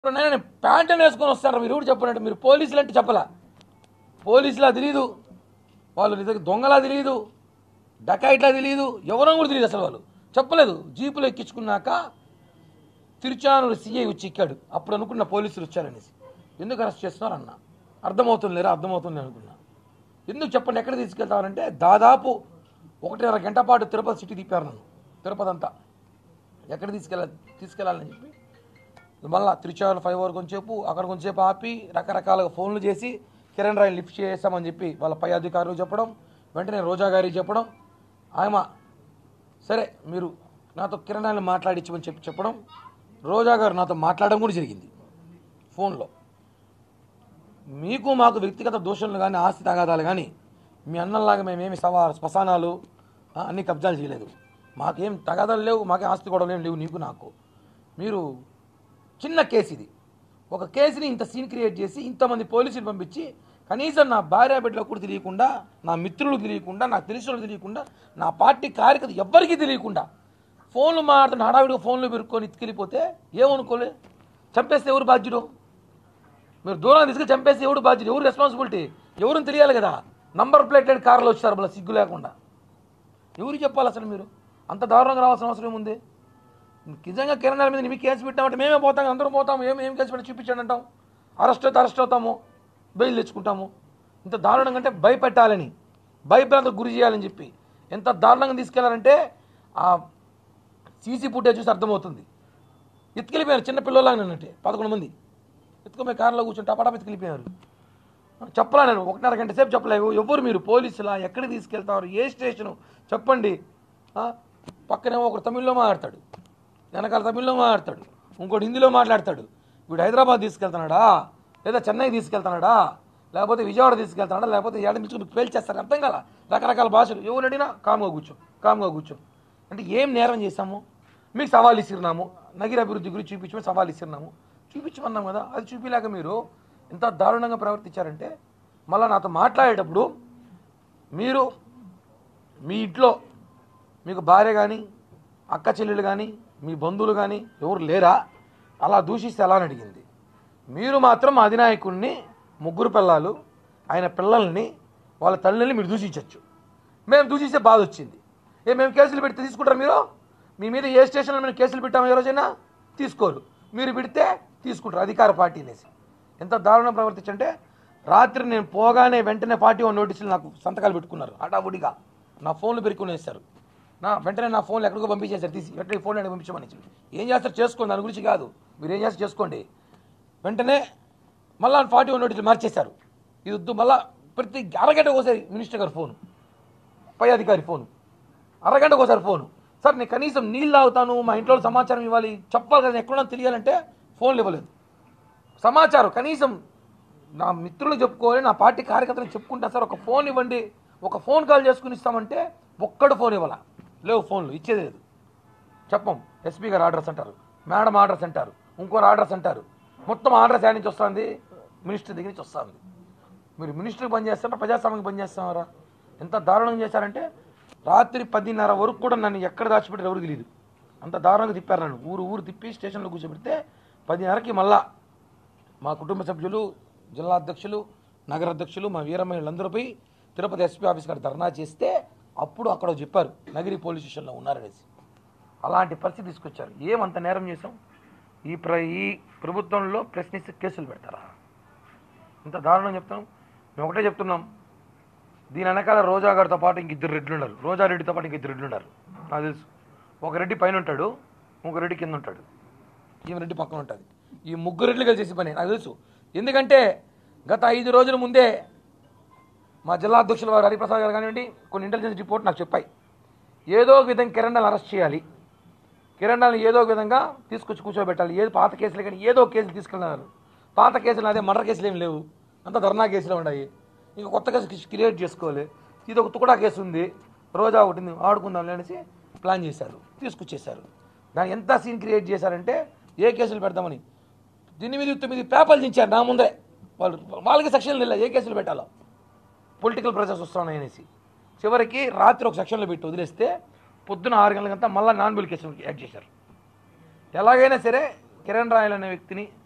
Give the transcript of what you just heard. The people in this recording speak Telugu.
ఇప్పుడు నేను ప్యాంటు వేసుకొని వస్తాను మీరు కూడా చెప్పినట్టు మీరు పోలీసులు అంటే చెప్పలా పోలీసులా తెలియదు వాళ్ళు నిజంగా దొంగలా తెలియదు డకాయిట్లా తెలియదు ఎవరో కూడా తెలియదు అసలు వాళ్ళు చెప్పలేదు జీపులో ఎక్కించుకున్నాక తిరుచానూరు సీఐ వచ్చి ఎక్కాడు అప్పుడు అనుకున్న పోలీసులు వచ్చారనేసి ఎందుకు అరెస్ట్ చేస్తున్నారు అన్న అర్థమవుతుంది లేరా అర్థమవుతుంది అనుకున్నా ఎందుకు చెప్పండి ఎక్కడ తీసుకెళ్తారంటే దాదాపు ఒకటిన్నర గంట పాటు తిరుపతి సిటీ తిప్పారు నన్ను తిరుపతి అంతా ఎక్కడ తీసుకెళ్ళాలి తీసుకెళ్ళాలని చెప్పి మళ్ళా తిరుచాల ఫైవ్ వరకు కొంచెంసేపు అక్కడ కొంచెంసేపు ఆపి రకరకాలుగా ఫోన్లు చేసి కిరణ్ రాయ్ లిఫ్ట్ చేస్తామని చెప్పి వాళ్ళ పై అధికారులు చెప్పడం వెంటనే రోజా గారికి చెప్పడం ఆమె సరే మీరు నాతో కిరణ్ రాయ్ని మాట్లాడించమని చెప్పి చెప్పడం రోజా గారు నాతో మాట్లాడడం కూడా జరిగింది ఫోన్లో మీకు మాకు వ్యక్తిగత దోషణలు కానీ ఆస్తి తగాదాలు కానీ మీ అన్నల్లాగా మేమేమి సవా శ్మశానాలు ఆ, అన్ని కబ్జాలు చేయలేదు మాకేం తగాదాలు లేవు మాకేం ఆస్తి గొడవలు ఏం లేవు నీకు నాకు మీరు చిన్న కేసు ఇది ఒక కేసుని ఇంత సీన్ క్రియేట్ చేసి ఇంతమంది పోలీసులు పంపించి కనీసం నా భార్య బిడ్డలకు కూడా తెలియకుండా నా మిత్రులు తెలియకుండా నాకు తెలిసిన వాళ్ళు తెలియకుండా నా పార్టీ కార్యకర్త ఎవ్వరికీ తెలియకుండా ఫోన్లు మాట్లాడుతున్న హడావిడిగా ఫోన్లు పెరుక్కొని ఎత్తుకెళ్ళిపోతే ఏమనుకోలే చంపేస్తే ఎవరు బాధ్యుడు మీరు దూరం తీసుకెళ్ళి చంపేసి ఎవడు బాధ్యత ఎవరు రెస్పాన్సిబిలిటీ ఎవరు తెలియాలి కదా నంబర్ ప్లేటెడ్ కార్లు వచ్చారు మళ్ళీ సిగ్గు లేకుండా ఎవరికి చెప్పాలి అసలు మీరు అంత దారుణంగా రావాల్సిన అవసరం ఏముంది నిజంగా కిరణాల మీద మీకు కేసు పెట్టామంటే మేమే పోతాం అందరూ పోతాం ఏం ఏం కేసు పెట్టి చూపించండి అంటాం అరెస్ట్ అయితే అరెస్ట్ అవుతాము బెయిల్ తెచ్చుకుంటాము ఇంత దారుణంగా అంటే భయపెట్టాలని భయభ్రాంతకు గురి చేయాలని చెప్పి ఎంత దారుణంగా తీసుకెళ్లారంటే ఆ సీసీ ఫుటేజ్ చూసి అర్థమవుతుంది ఎత్తుకెళ్ళిపోయారు చిన్న పిల్లలాగా నిన్నట్టే పదకొండు మంది ఎత్తుకుపోయి కారులో కూర్చొని టపాటా ఎత్తుకెళ్ళిపోయారు చెప్పలా నేను ఒకటిన్నర గంట సేపు చెప్పలేవు ఎవరు మీరు పోలీసులా ఎక్కడికి తీసుకెళ్తారు ఏ స్టేషను చెప్పండి ఆ, పక్కనేమో ఒకడు తమిళ్లో మాట్లాడతాడు వెనకాల తమిళ్లో మాట్లాడతాడు ఇంకోటి హిందీలో మాట్లాడతాడు వీడు హైదరాబాద్ తీసుకెళ్తున్నాడా లేదా చెన్నై తీసుకెళ్తున్నాడా లేకపోతే విజయవాడ తీసుకెళ్తున్నాడా లేకపోతే ఏడ నుంచి పేల్చేస్తారు అర్థం కాల రకరకాల భాషలు ఎవరు అడిగినా కామ్గా కూర్చో కామ్గా కూర్చో అంటే ఏం నేరం చేశాము మీకు సవాల్ ఇస్తున్నాము నగిర అభివృద్ధి గురించి చూపించమని సవాల్ ఇస్తున్నాము చూపించమన్నాం కదా అది చూపించలేక మీరు ఎంత దారుణంగా ప్రవర్తించారంటే మళ్ళీ నాతో మాట్లాడేటప్పుడు మీరు మీ ఇంట్లో మీకు భార్య కానీ అక్క చెల్లెలు కానీ మీ బంధువులు కానీ ఎవరు లేరా అలా దూషిస్తే ఎలా అని అడిగింది మీరు మాత్రం మా అధినాయకుడిని ముగ్గురు పిల్లలు ఆయన పిల్లల్ని వాళ్ళ తల్లిని మీరు దూషించవచ్చు మేము దూషిస్తే బాధ వచ్చింది ఏ మేము కేసులు పెడితే తీసుకుంటారు మీరు మీ మీద ఏ స్టేషన్లో మేము కేసులు పెట్టాము ఏ రోజైనా తీసుకోరు మీరు పెడితే తీసుకుంటారు అధికార పార్టీ అనేసి ఎంత దారుణం ప్రవర్తించంటే రాత్రి నేను పోగానే వెంటనే పార్టీ వన్ నోటీసులు నాకు సంతకాలు పెట్టుకున్నారు హడావుడిగా నా ఫోన్లు పెరుక్కునేస్తారు నా వెంటనే నా ఫోన్లు ఎక్కడికో పంపించేశారు తీసి వెంటనే ఫోన్ ఎక్కడికి పంపించమని ఏం చేస్తారు చేసుకోండి దాని గురించి కాదు మీరు ఏం చేస్తారు చేసుకోండి వెంటనే మళ్ళా ఫార్టీ వన్ నోటీసులు మార్చేశారు ఇది వద్దు మళ్ళా ప్రతి అరగంటకు ఒకసారి మినిస్టర్ గారు ఫోను పై అధికారి ఫోను అరగంటకు ఒకసారి ఫోను సార్ నేను కనీసం నీళ్ళు తాగుతాను మా ఇంట్లో సమాచారం ఇవ్వాలి చెప్పాలి కదా ఎక్కడో తెలియాలంటే ఫోన్లు ఇవ్వలేదు సమాచారం కనీసం నా మిత్రులు చెప్పుకోవాలి నా పార్టీ కార్యకర్తలు చెప్పుకుంటా సార్ ఒక ఫోన్ ఇవ్వండి ఒక ఫోన్ కాల్ చేసుకుని ఇస్తామంటే ఒక్కడు ఫోన్ ఇవ్వాల లేవు ఫోన్లు ఇచ్చేది లేదు చెప్పం ఎస్పీ గారు ఆర్డర్స్ అంటారు మేడం ఆర్డర్స్ అంటారు ఇంకోరు ఆర్డర్స్ అంటారు మొత్తం ఆర్డర్స్ యాడ్ నుంచి వస్తుంది మినిస్టర్ దగ్గర నుంచి వస్తుంది మీరు మినిస్టర్కి పని చేస్తారా ప్రజాస్వామ్యకి పని చేస్తారా ఎంత దారుణం చేశారంటే రాత్రి పదిన్నర వరకు కూడా నన్ను ఎక్కడ దాచిపెట్టారు ఎవరికి తెలియదు అంత దారుణంగా తిప్పారు నన్ను ఊరు ఊరు తిప్పి స్టేషన్లో కూర్చోబెడితే పదిన్నరకి మళ్ళా మా కుటుంబ సభ్యులు జిల్లా అధ్యక్షులు నగర అధ్యక్షులు మా వీరమహిళలందరూ పోయి తిరుపతి ఎస్పీ ఆఫీస్ కాడ ధర్నా చేస్తే అప్పుడు అక్కడ చెప్పారు నగిరి పోలీస్ స్టేషన్లో ఉన్నారనేసి అలాంటి పరిస్థితి తీసుకొచ్చారు ఏమంత నేరం చేసాం ఈ ప్ర ఈ ప్రభుత్వంలో ప్రశ్నిస్తే కేసులు పెడతారా ఇంత దారుణం చెప్తాం మేము ఒకటే చెప్తున్నాం దీని వెనకాల రోజా గారితో పాటు ఇంక ఇద్దరు రెడ్లు ఉన్నారు రోజా రెడ్డితో పాటు ఇంక ఇద్దరు రెడ్లు ఉన్నారు నాకు తెలుసు ఒక రెడ్డి పైన ఉంటాడు ఇంకో రెడ్డి కింద ఉంటాడు ఈమె రెడ్డి పక్కన ఉంటుంది ఈ ముగ్గురు రెడ్లు కలిసి చేసే పని నాకు తెలుసు ఎందుకంటే గత ఐదు రోజుల ముందే మా జిల్లా అధ్యక్షుల వారు హరిప్రసాద్ గారు కానివ్వండి కొన్ని ఇంటెలిజెన్స్ రిపోర్ట్ నాకు చెప్పాయి ఏదో ఒక విధంగా కిరణ్ని అరెస్ట్ చేయాలి కిరణ్ని ఏదో ఒక విధంగా తీసుకొచ్చి కూర్చోబెట్టాలి ఏదో పాత కేసులు కానీ ఏదో ఒక కేసులు తీసుకెళ్ళినారు పాత కేసులు అదే మర్డర్ కేసులు ఏమి లేవు అంతా ధర్నా కేసులు ఉన్నాయి ఇంకా కొత్త కేసు క్రియేట్ చేసుకోవాలి ఇది ఒక తుకడా కేసు ఉంది రోజా ఒకటి ఉంది, ఆడుకుందాం అనేసి ప్లాన్ చేశారు తీసుకొచ్చేసారు దాన్ని ఎంత సీన్ క్రియేట్ చేశారంటే ఏ కేసులు పెడదామని ఎనిమిది తొమ్మిది పేపర్లు దించారు నా ముందే వాళ్ళు వాళ్ళకి సెక్షన్లు వెళ్ళా ఏ కేసులు పెట్టాలో పొలిటికల్ ప్రెజర్స్ వస్తున్నాయి అనేసి చివరికి రాత్రి ఒక సెక్షన్లో పెట్టి వదిలేస్తే పొద్దున ఆరు గంటలకంతా మళ్ళీ నాన్ బిల్ కేసులు యాడ్ చేశారు ఎలాగైనా సరే కిరణ్ రాయల్ అనే వ్యక్తిని